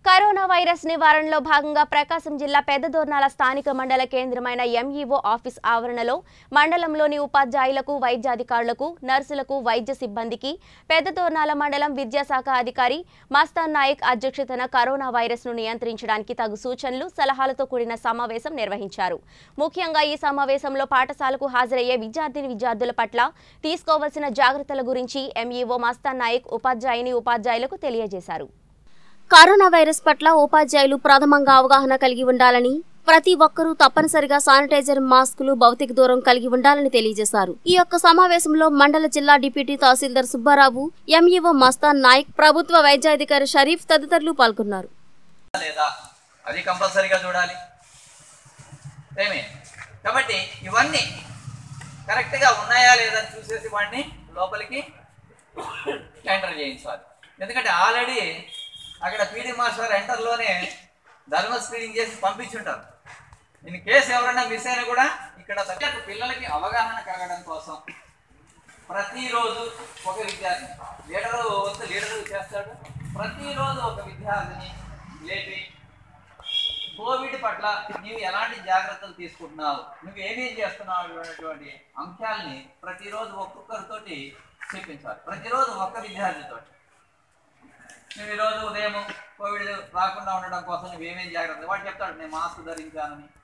corona virus నివారణలో భాగంగా ప్రకాశం జిల్లా పెద్దదోర్నాల స్థానిక మండల కేంద్రమైన ఎంఈఓ ఆఫీస్ ఆవరణలో మండలంలోని ఉపాధ్యాయులకు వైద్యాధికారులకు నర్సులకు వైద్య సిబ్బందికి పెద్దదోర్నాల మండలం విద్యాశాఖ అధికారి మస్తాన్ నాయక్ అధ్యక్షతన కరోనా వైరస్ ను నియంత్రించడానికి తగు సూచనలు సలహాలతో కూడిన సమావేశం నిర్వహించారు ముఖ్యంగా ఈ సమావేశంలో పాఠశాలకు హాజరయ్యే విద్యార్థిని విద్యార్థుల పట్ల తీసుకోవాల్సిన జాగ్రత్తల గురించి ఎంఈఓ మస్తాన్ నాయక్ ఉపాధ్యాయుని ఉపాధ్యాయులకు తెలియజేశారు కరోనా వైరస్ పట్ల ఉపాధ్యాయులు ప్రథమంగా అవగాహన కలిగి ఉండాలని ప్రతి ఒక్కరూ తప్పనిసరిగా శానిటైజర్ మాస్కులు భౌతిక దూరం కలిగి ఉండాలని తెలియజేశారు ఈ యొక్క సమావేశంలో మండల జిల్లా డిప్యూటీ తహసీల్దార్ సుబ్బారావు ఎంఈఓ మస్తాన్ నాయక్ ప్రభుత్వ వైద్యాధికారి షరీఫ్ తదితరులు పాల్గొన్నారు లేదా అది కంపల్సరీగా చూడాలి ఏమి కాబట్టి ఇవన్నీ కరెక్ట్గా ఉన్నాయా లేదా అని చూసేసి వాడిని లోపలికి ఎంటర్ చేయించాలి ఎందుకంటే ఆల్రెడీ అక్కడ పీడీ మాస్టర్ ఎంటర్లోనే ధర్మ స్క్రీనింగ్ చేసి పంపించుంటారు ఇన్ కేసు ఎవరైనా మిస్ అయినా కూడా ఇక్కడ సబ్జెక్ట్ పిల్లలకి అవగాహన కలగడం కోసం ప్రతిరోజు ఒక విద్యార్థి లీడరు వంతు లీడరు చేస్తాడు ప్రతిరోజు ఒక విద్యార్థిని లేపి కోవిడ్ పట్ల నీవు ఎలాంటి జాగ్రత్తలు తీసుకుంటున్నావు నువ్వు ఏమేం చేస్తున్నావు అనేటువంటి అంశాలని ప్రతిరోజు ఒక్కొక్కరితోటి చెప్పించాలి ప్రతిరోజు ఒక్క విద్యార్థితోటి నువ్వు ఈరోజు ఉదయం కోవిడ్ రాకుండా ఉండడం కోసం నువ్వు ఏమేం జాగ్రత్తలు వాడు చెప్తాడు నేను మాస్క్ ధరించానని